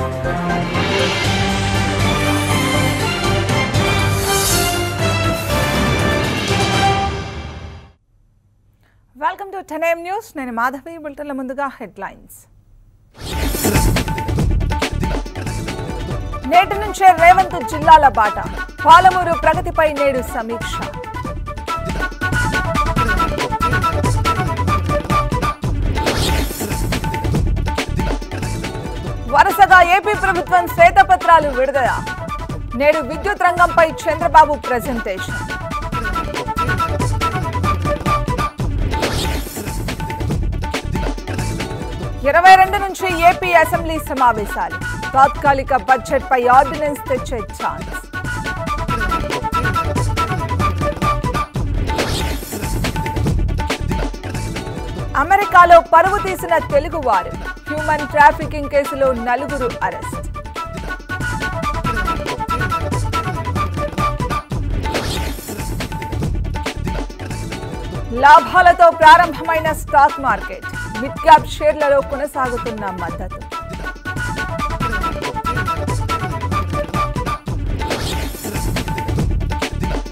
welcome to ten news నేను మాధవి బులెటిన్ల ముందుగా headlines నేటి నుంచే రేవంత్ జిల్లాల బాట పాలమూరు ప్రగతిపై నేడు సమీక్ష వరుసగా ఏపీ ప్రభుత్వం శ్వేతపత్రాలు విడుదల నేడు విద్యుత్ రంగంపై చంద్రబాబు ప్రజెంటేషన్ ఇరవై రెండు నుంచి ఏపీ అసెంబ్లీ సమావేశాలు తాత్కాలిక బడ్జెట్ పై ఆర్డినెన్స్ తెచ్చే ఛాన్స్ అమెరికాలో పరువు తీసిన తెలుగువారు హ్యూమన్ ట్రాఫికింగ్ కేసులో నలుగురు అరెస్ట్ లాభాలతో ప్రారంభమైన స్టాక్ మార్కెట్ మిడ్ క్యాప్ షేర్లలో కొనసాగుతున్న మద్దతు